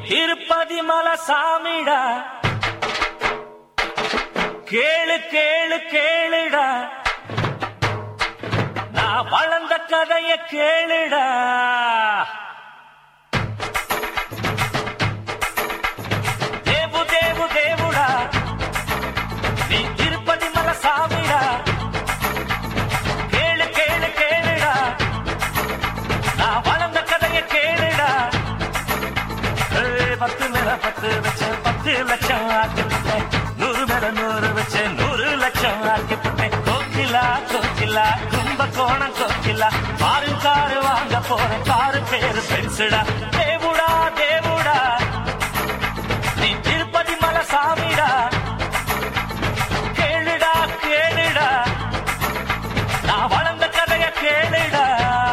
திருப்பதி மலை சாமிடா கேளு கேளு கேளுடா நான் வளர்ந்த கதைய கேளுடா தேவு தேவு தேவுடா நீ திருப்பதி மலை சாமிடா கேளு கேளு கேளுடா நான் வளர்ந்த கதைய கேளுடா ஏய், பத்து மேல பத்து வச்ச பத்து லட்சம் ஆக்கிவிட்டேன் நூறு மேல நூறு வச்ச நூறு லட்சம் ஆக்கிவிட்டேன் கோகிலா கோகிலா கும்பகோணம் கோகிலா மாறு காரு வாங்க போறேன் காரு பேரு பெருசுடா தேவுடா தேவுடா நீ திருப்பதி மலை சாமிடா கேளுடா கேளுடா நான் வளர்ந்த கதைய கேளுடா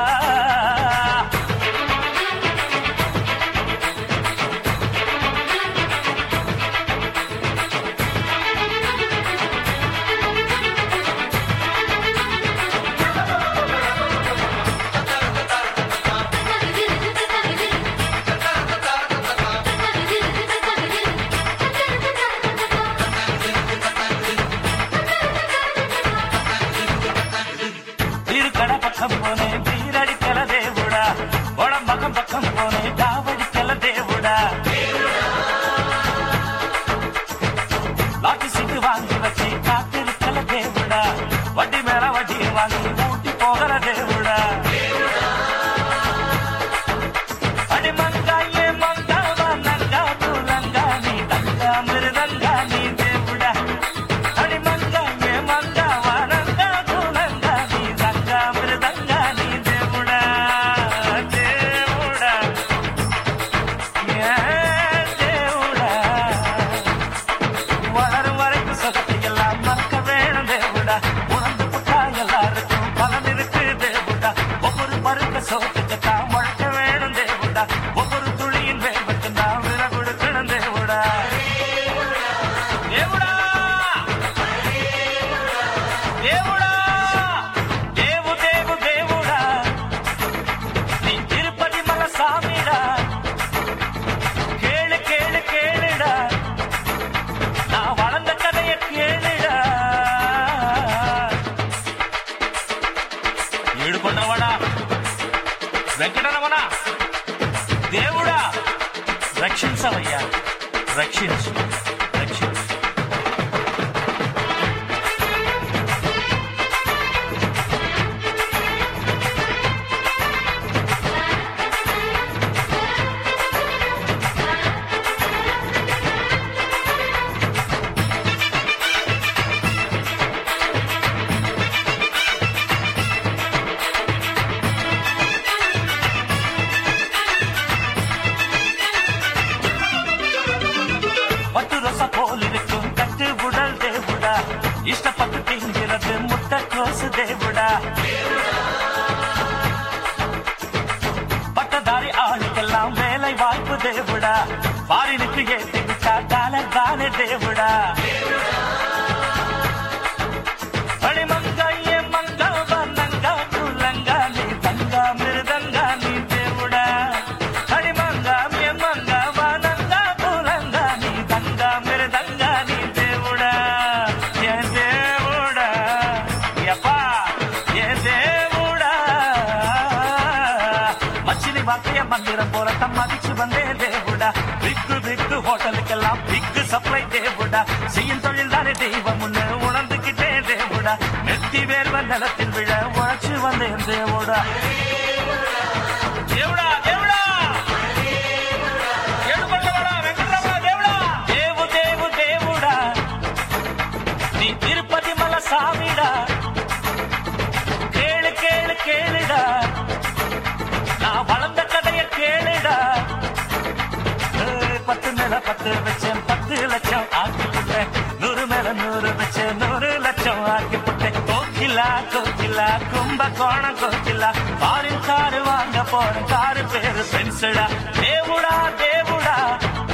திருக்கட பக்கம் போனேன் வீரடிக்கல தேவுடா உடம்பக்கம் பக்கம் போனேன் தாவடிக்கல தேவுடா லாட்டி சீட்டு வாங்கி வச்சு காத்திருக்கல தேவுடா வட்டி மேல வட்டி வாங்கி ஊட்டி போகிற தேவுடா அடி மங்காயே மங்காவா நங்கா தூலங்கா நீ தங்கா மிருதங்கா நீ தேவுடா அடி மங்காயே மங்காவா நங்கா தூலங்கா நீ தங்கா மிருதங்கா நீ தேவுடா தேவுடா ஏ தேவுடா வளரும் வரைக்கும் சொத்தை எல்லாம் மறக்க வேணும் தேவுடா உணர்ந்து புட்டா எல்லாருக்கும் பலன் இருக்கு தேவுடா ஒவ்வொரு பருக்க சோத்துக்கு தான் முழக்க வேணும் தேவுடா ஒவ்வொரு துளியின் வேகத்துக்கு தான் விலை கொடுக்கணும் தேவுடா தேவுடா தேவுடா தேவு தேவு தேவுடா நீ திருப்பதி மலை சாமிடா கேளு கேளு கேளுடா நான் வளர்ந்த கதைய கேளுடா ఈడుకొండవాడా వెంకటరమణ దేవుడా రక్షించవయ్యా రక్షించు రక్షించు பட்டு ரச போல் இருக்கும் கட்டு உடல் தேவுடா இஷ்டப்பட்டு திங்கிறது முட்டை கோசு தேவுடா பட்டதாரி ஆளுக்கெல்லாம் வேலை வாய்ப்பு தேவுடா பாரினுக்கு ஏற்றி விட்டா டாலர் தானே தேவுடா அடி மங்காயே மங்காவா நங்கா குள்ளங்கா நீ தங்கா மிருதங்கா நீ தேவுடா அடி மங்காமே மங்காவா நங்கா குள்ளங்கா நீ தங்கா மிருதங்கா நீ தேவுடா என் தேவுடா எப்பா என் தேவுடா மச்சினி வாக்கைய மந்திரம் போல தம் மதிச்சு வந்தே தேவுடா பிக்கு பிக்கு ஹோட்டலுக்கெல்லாம் பிக்கு சப்ளை தேவுடா செய்யும் தொழில் தானே தெய்வம் முன்னு உணர்ந்துகிட்டே தேவுடா நெத்தி வேர்வ நிலத்தில் விழ உழைச்சு வந்தேன் தேவுடா தேவுடா தேவுடா ஏழுகொண்டவடா, வெங்கட்ரமணா, தேவுடா. தேவு தேவு தேவுடா நீ திருப்பதி மலை சாமிடா கேளு கேளு கேளுடா நான் வளர்ந்த கதைய கேளுடா ஏய், பத்து மேல பத்து வச்சேன் பத்து லட்சம் ஆக்கி போட்டேன் நூறு மேல நூறு வச்சேன் நூறு லட்சம் ஆக்கி போட்டேன் கோகிலா கோகிலா கும்பகோணம் கோகிலா பாரின் காரு வாங்க போறேன் காரு பேரு பென்சுடா தேவுடா தேவுடா